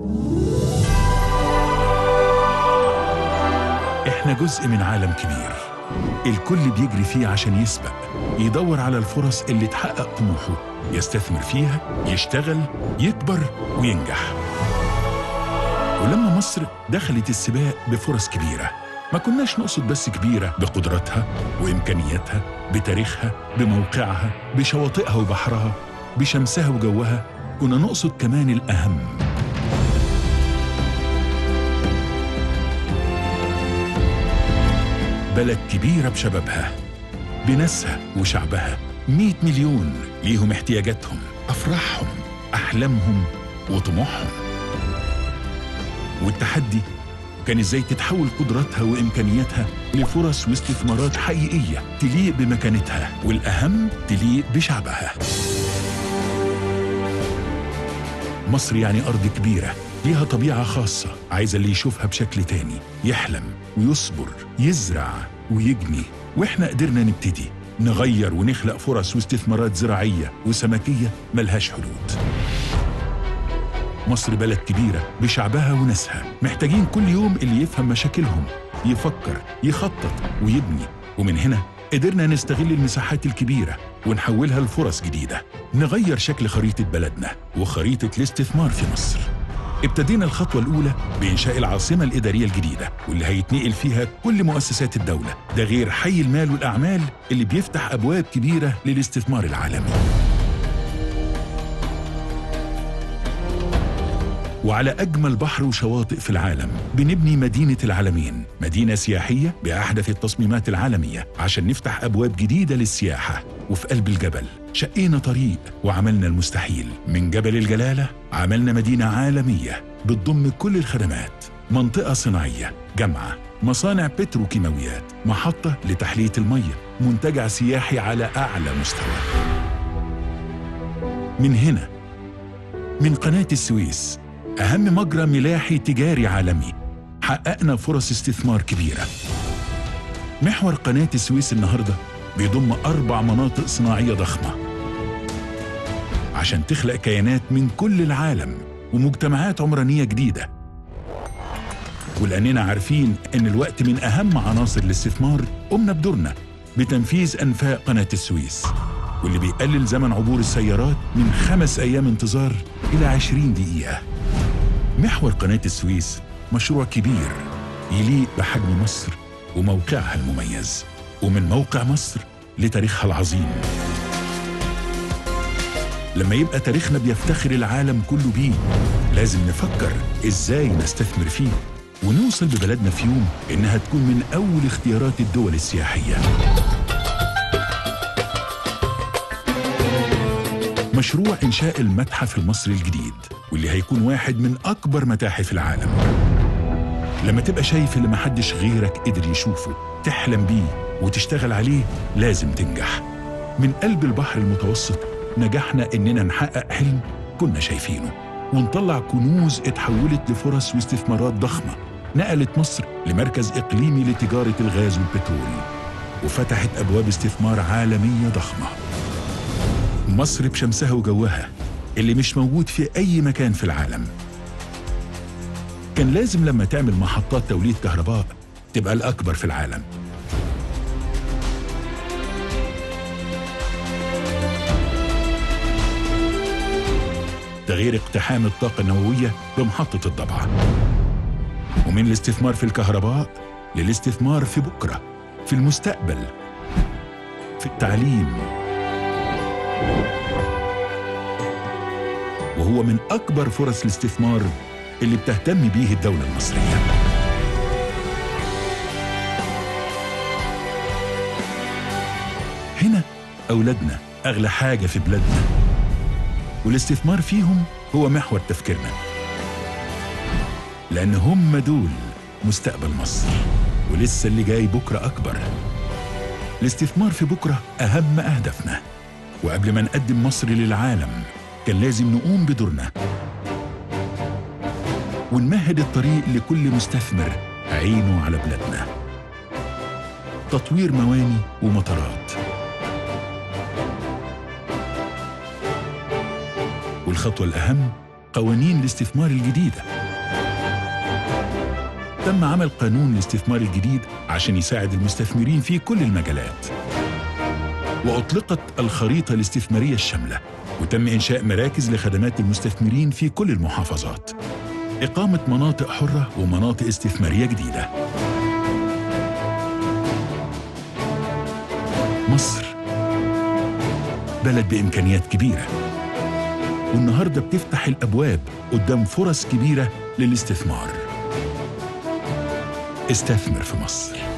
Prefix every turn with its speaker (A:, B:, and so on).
A: احنا جزء من عالم كبير الكل بيجري فيه عشان يسبق يدور على الفرص اللي تحقق طموحه يستثمر فيها يشتغل يكبر وينجح ولما مصر دخلت السباق بفرص كبيرة ما كناش نقصد بس كبيرة بقدراتها وإمكانياتها بتاريخها بموقعها بشواطئها وبحرها بشمسها وجوها كنا نقصد كمان الأهم بلد كبيرة بشبابها بناسها وشعبها 100 مليون ليهم احتياجاتهم أفراحهم أحلامهم وطموحهم والتحدي كان ازاي تتحول قدراتها وامكانياتها لفرص واستثمارات حقيقيه تليق بمكانتها والاهم تليق بشعبها. مصر يعني ارض كبيره ليها طبيعه خاصه عايزه اللي يشوفها بشكل تاني يحلم ويصبر يزرع ويجني واحنا قدرنا نبتدي نغير ونخلق فرص واستثمارات زراعيه وسمكيه ملهاش حدود. مصر بلد كبيرة بشعبها وناسها محتاجين كل يوم اللي يفهم مشاكلهم يفكر يخطط ويبني ومن هنا قدرنا نستغل المساحات الكبيرة ونحولها لفرص جديدة نغير شكل خريطة بلدنا وخريطة الاستثمار في مصر ابتدينا الخطوة الأولى بإنشاء العاصمة الإدارية الجديدة واللي هيتنقل فيها كل مؤسسات الدولة ده غير حي المال والأعمال اللي بيفتح أبواب كبيرة للاستثمار العالمي وعلى أجمل بحر وشواطئ في العالم بنبني مدينة العالمين مدينة سياحية بأحدث التصميمات العالمية عشان نفتح أبواب جديدة للسياحة وفي قلب الجبل شقينا طريق وعملنا المستحيل من جبل الجلالة عملنا مدينة عالمية بتضم كل الخدمات منطقة صناعية جامعة مصانع بتروكيماويات محطة لتحلية المية منتجع سياحي على أعلى مستوى من هنا من قناة السويس أهم مجرى ملاحي تجاري عالمي حققنا فرص استثمار كبيرة محور قناة السويس النهاردة بيضم أربع مناطق صناعية ضخمة عشان تخلق كيانات من كل العالم ومجتمعات عمرانية جديدة ولأننا عارفين إن الوقت من أهم عناصر الاستثمار قمنا بدورنا بتنفيذ أنفاق قناة السويس واللي بيقلل زمن عبور السيارات من خمس أيام انتظار إلى عشرين دقيقة محور قناة السويس مشروع كبير يليق بحجم مصر وموقعها المميز ومن موقع مصر لتاريخها العظيم لما يبقى تاريخنا بيفتخر العالم كله بيه لازم نفكر ازاي نستثمر فيه ونوصل ببلدنا في يوم انها تكون من اول اختيارات الدول السياحيه مشروع إنشاء المتحف المصري الجديد واللي هيكون واحد من أكبر متاحف العالم لما تبقى شايف اللي محدش غيرك قدر يشوفه تحلم بيه وتشتغل عليه لازم تنجح من قلب البحر المتوسط نجحنا إننا نحقق حلم كنا شايفينه ونطلع كنوز اتحولت لفرص واستثمارات ضخمة نقلت مصر لمركز إقليمي لتجارة الغاز والبترول وفتحت أبواب استثمار عالمية ضخمة مصر بشمسها وجوها اللي مش موجود في أي مكان في العالم كان لازم لما تعمل محطات توليد كهرباء تبقى الأكبر في العالم ده غير اقتحام الطاقة النووية بمحطة الضبعة ومن الاستثمار في الكهرباء للاستثمار في بكرة في المستقبل في التعليم وهو من أكبر فرص الاستثمار اللي بتهتم بيه الدولة المصرية هنا أولادنا أغلى حاجة في بلادنا والاستثمار فيهم هو محور تفكيرنا لأن هم دول مستقبل مصر ولسه اللي جاي بكرة أكبر الاستثمار في بكرة أهم أهدافنا وقبل ما نقدم مصر للعالم كان لازم نقوم بدورنا ونمهد الطريق لكل مستثمر عينه على بلادنا تطوير مواني ومطارات والخطوة الأهم قوانين الاستثمار الجديدة تم عمل قانون الاستثمار الجديد عشان يساعد المستثمرين في كل المجالات وأطلقت الخريطة الاستثمارية الشاملة وتم إنشاء مراكز لخدمات المستثمرين في كل المحافظات إقامة مناطق حرة ومناطق استثمارية جديدة مصر بلد بإمكانيات كبيرة والنهاردة بتفتح الأبواب قدام فرص كبيرة للاستثمار استثمر في مصر